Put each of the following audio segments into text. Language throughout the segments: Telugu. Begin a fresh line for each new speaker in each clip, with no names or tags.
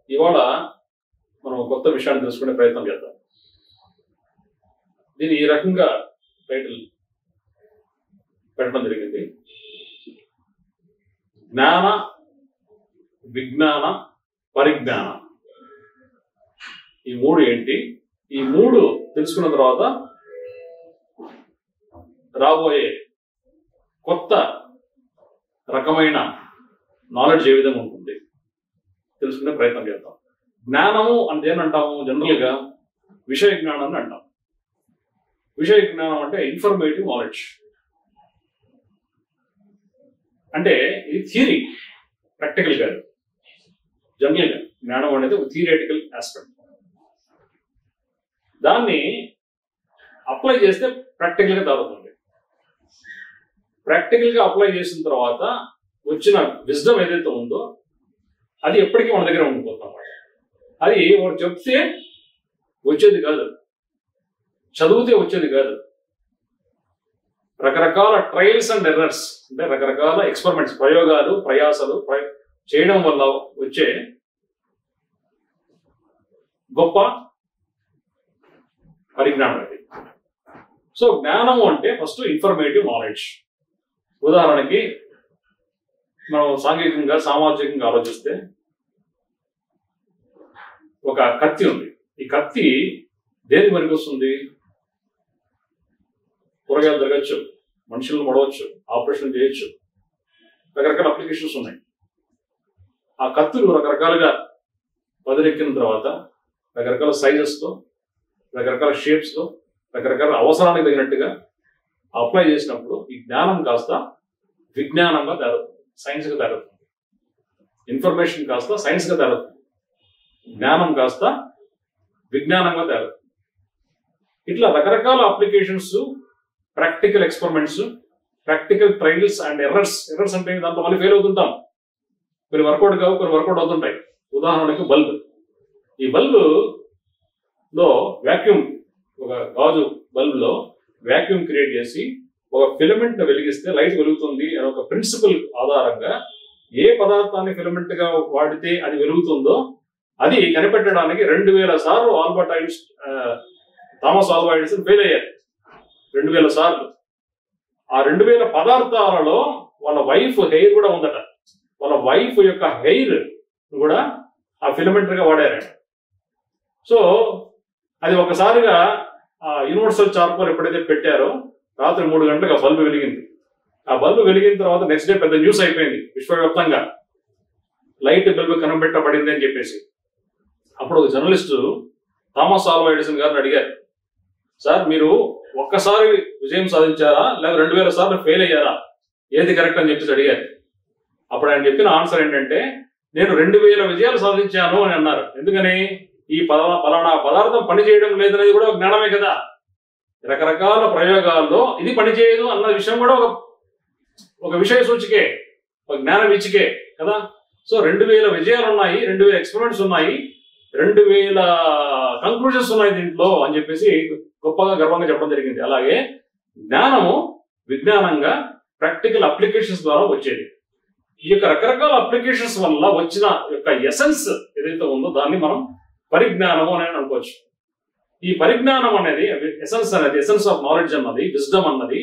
ఇవాళ మనం ఒక కొత్త విషయాన్ని తెలుసుకునే ప్రయత్నం చేద్దాం దీన్ని ఈ రకంగా టైటిల్ పెట్టడం జరిగింది జ్ఞాన విజ్ఞాన పరిజ్ఞాన ఈ మూడు ఏంటి ఈ మూడు తెలుసుకున్న తర్వాత రాబోయే కొత్త రకమైన నాలెడ్జ్ ఏ విధంగా ఉంటుంది తెలుసుకునే ప్రయత్నం చేద్దాం జ్ఞానము అంటే ఏమంటాము జనరల్ గా విషయ జ్ఞానం అని అంటాం విషయ జ్ఞానం అంటే ఇన్ఫర్మేటివ్ నాలెడ్జ్ అంటే ఇది థియరీ ప్రాక్టికల్ కాదు జనరల్ గా జ్ఞానం అనేది ఒక థియరేటికల్ ఆస్పెక్ట్ దాన్ని అప్లై చేస్తే ప్రాక్టికల్ గా దారుతుంది ప్రాక్టికల్ గా అప్లై చేసిన తర్వాత వచ్చిన విజ్డమ్ ఏదైతే ఉందో అది ఎప్పటికీ మన దగ్గర ఉండిపోతాం అది వాడు చెప్తే వచ్చేది కాదు చదివితే వచ్చేది కాదు రకరకాల ట్రయల్స్ అండ్ ఎర్రర్స్ అంటే రకరకాల ఎక్స్పెరిమెంట్స్ ప్రయోగాలు ప్రయాసాలు ప్రయ- చేయడం వల్ల వచ్చే గొప్ప పరిజ్ఞానం అది సో జ్ఞానము అంటే ఫస్ట్ ఇన్ఫర్మేటివ్ నాలెడ్జ్ ఉదాహరణకి మనం సాంఘికంగా సామాజికంగా ఆలోచిస్తే ఒక కత్తి ఉంది ఈ కత్తి దేనికి పనికి వస్తుంది కూరగాయలు తరగచ్చు మనుషులను మడవచ్చు ఆపరేషన్ చేయొచ్చు రకరకాల అప్లికేషన్స్ ఉన్నాయి ఆ కత్తులు రకరకాలుగా పదునెక్కిన తర్వాత రకరకాల సైజెస్ తో రకరకాల షేప్స్ తో రకరకాల అవసరానికి తగినట్టుగా అప్లై చేసినప్పుడు ఈ జ్ఞానం కాస్త విజ్ఞానంగా తయారవుతుంది సైన్స్ గా తయారవుతుంది ఇన్ఫర్మేషన్ కాస్త సైన్స్ గా తయారవుతుంది జ్ఞానం కాస్త విజ్ఞానంగా తయారవుతుంది ఇట్లా రకరకాల applications practical experiments practical trials and errors errors అంటే దాంట్లో మళ్ళీ ఫెయిల్ అవుతుంటాం కొన్ని వర్కౌట్ కావు కొన్ని వర్కౌట్ అవుతుంటాయి ఉదాహరణకు బల్బ్ ఈ బల్బ్ లో వ్యాక్యూమ్ ఒక గాజు బల్బ్ లో వ్యాక్యూమ్ క్రియేట్ చేసి ఒక ఫిలమెంట్ వెలిగిస్తే లైట్ వెలుగుతుంది అనే ఒక ప్రిన్సిపల్ ఆధారంగా ఏ పదార్థాన్ని ఫిలమెంట్ గా వాడితే అది వెలుగుతుందో అది కనిపెట్టడానికి రెండు వేల సార్లు ఆల్బర్ట్ ఐన్స్ థామస్ ఆల్వా ఎడిసన్ ఫెయిల్ అయ్యారు రెండు వేల సార్లు ఆ రెండు వేల పదార్థాలలో వాళ్ళ వైఫ్ హెయిర్ కూడా ఉందట వాళ్ళ వైఫ్ యొక్క హెయిర్ కూడా ఆ ఫిలమెంట్ గా వాడారు సో అది ఒకసారిగా ఆ యూనివర్సల్ చార్కోల్ ఎప్పుడైతే పెట్టారో రాత్రి మూడు గంటలకు ఆ బల్బు వెలిగింది ఆ బల్బు వెలిగిన తర్వాత నెక్స్ట్ డే పెద్ద న్యూస్ అయిపోయింది విశ్వవ్యాప్తంగా లైట్ బల్బు కనిపెట్టబడింది అని చెప్పేసి అప్పుడు ఒక జర్నలిస్టు థామస్ ఆల్వా ఎడిసన్ గారిని అడిగారు సార్ మీరు ఒక్కసారి విజయం సాధించారా లేదా రెండు వేల సార్లు ఫెయిల్ అయ్యారా ఏది కరెక్ట్ అని చెప్పేసి అడిగారు అప్పుడు ఆయన చెప్పిన ఆన్సర్ ఏంటంటే నేను రెండు వేల విజయాలు సాధించాను అని అన్నారు ఎందుకని ఈ పలా పలానా పదార్థం పని చేయడం లేదనేది కూడా ఒక జ్ఞానమే కదా రకరకాల ప్రయోగాల్లో ఇది పనిచేయదు అన్న విషయం కూడా ఒక ఒక విషయ సూచికే ఒక జ్ఞాన వీచికే కదా సో రెండు వేల విజయాలు ఉన్నాయి రెండు వేల ఎక్స్పెరిమెంట్స్ ఉన్నాయి రెండు వేల కంక్లూజన్స్ ఉన్నాయి దీంట్లో అని చెప్పేసి గొప్పగా గర్వంగా చెప్పడం జరిగింది అలాగే జ్ఞానము విజ్ఞానంగా ప్రాక్టికల్ అప్లికేషన్స్ ద్వారా వచ్చేది ఈ యొక్క రకరకాల అప్లికేషన్స్ వల్ల వచ్చిన యొక్క ఎసెన్స్ ఏదైతే ఉందో దాన్ని మనం పరిజ్ఞానము అని అనుకోవచ్చు ఈ పరిజ్ఞానం అనేది ఎసెన్స్ అనేది ఎసెన్స్ ఆఫ్ నాలెడ్జ్ అన్నది విజ్డమ్ అన్నది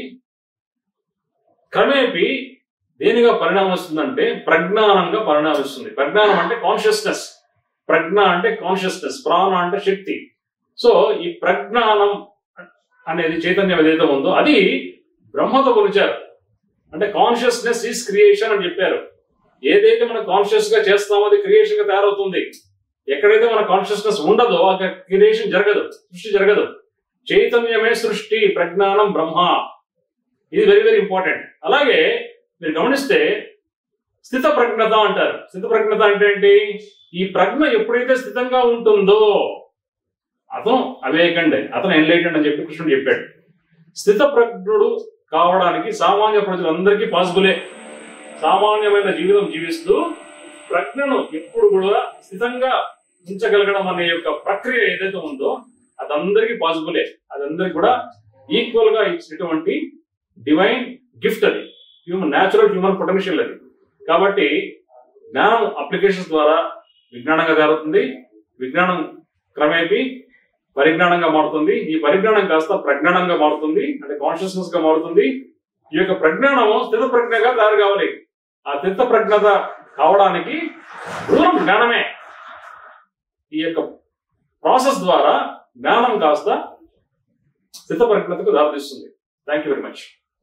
క్రమేపీ దేనిగా పరిణామిస్తుందంటే ప్రజ్ఞానంగా పరిణామిస్తుంది ప్రజ్ఞానం అంటే కాన్షియస్నెస్ ప్రజ్ఞ అంటే కాన్షియస్నెస్ ప్రాణ అంటే శక్తి సో ఈ ప్రజ్ఞానం అనేది చైతన్యం ఏదైతే ఉందో అది బ్రహ్మతో కొలిచారు అంటే కాన్షియస్నెస్ ఈస్ క్రియేషన్ అని చెప్పారు ఏదైతే మనం కాన్షియస్ గా చేస్తామో అది క్రియేషన్ గా తయారవుతుంది ఎక్కడైతే మన కాన్షియస్నెస్ ఉండదో అక్కడ క్రియేషన్ జరగదు సృష్టి జరగదు చైతన్యమే సృష్టి ప్రజ్ఞానం బ్రహ్మ ఇది వెరీ వెరీ ఇంపార్టెంట్ అలాగే మీరు గమనిస్తే స్థిత ప్రజ్ఞత అంటారు స్థిత ప్రజ్ఞత అంటే ఏంటి ఈ ప్రజ్ఞ ఎప్పుడైతే స్థితంగా ఉంటుందో అతను అవేకండి అతను ఎన్లైటెండ్ అని చెప్పి కృష్ణుడు చెప్పాడు స్థిత ప్రజ్ఞుడు కావడానికి సామాన్య ప్రజలందరికీ పాసిబులే సామాన్యమైన జీవితం జీవిస్తూ ప్రజ్ఞను ఎప్పుడు కూడా స్థితంగా ఉంచగలగడం అనే యొక్క ప్రక్రియ ఏదైతే ఉందో అదందరికీ పాసిబులే అదందరికి కూడా ఈక్వల్ గా ఇచ్చినటువంటి డివైన్ గిఫ్ట్ అది హ్యూమన్ న్యాచురల్ హ్యూమన్ పొటెన్షియల్ అది కాబట్టి జ్ఞానం అప్లికేషన్స్ ద్వారా విజ్ఞానంగా జరుగుతుంది విజ్ఞానం క్రమేపీ పరిజ్ఞానంగా మారుతుంది ఈ పరిజ్ఞానం కాస్త ప్రజ్ఞానంగా మారుతుంది అంటే కాన్షియస్నెస్ గా మారుతుంది ఈ యొక్క ప్రజ్ఞానం స్థిత ప్రజ్ఞగా తయారు కావాలి ఆ స్థిత ప్రజ్ఞత కావడానికి దూరం జ్ఞానమే ఈ యొక్క ప్రాసెస్ ద్వారా జ్ఞానం కాస్త స్థిత ప్రజ్ఞతకు దారితీస్తుంది థ్యాంక్ యూ వెరీ మచ్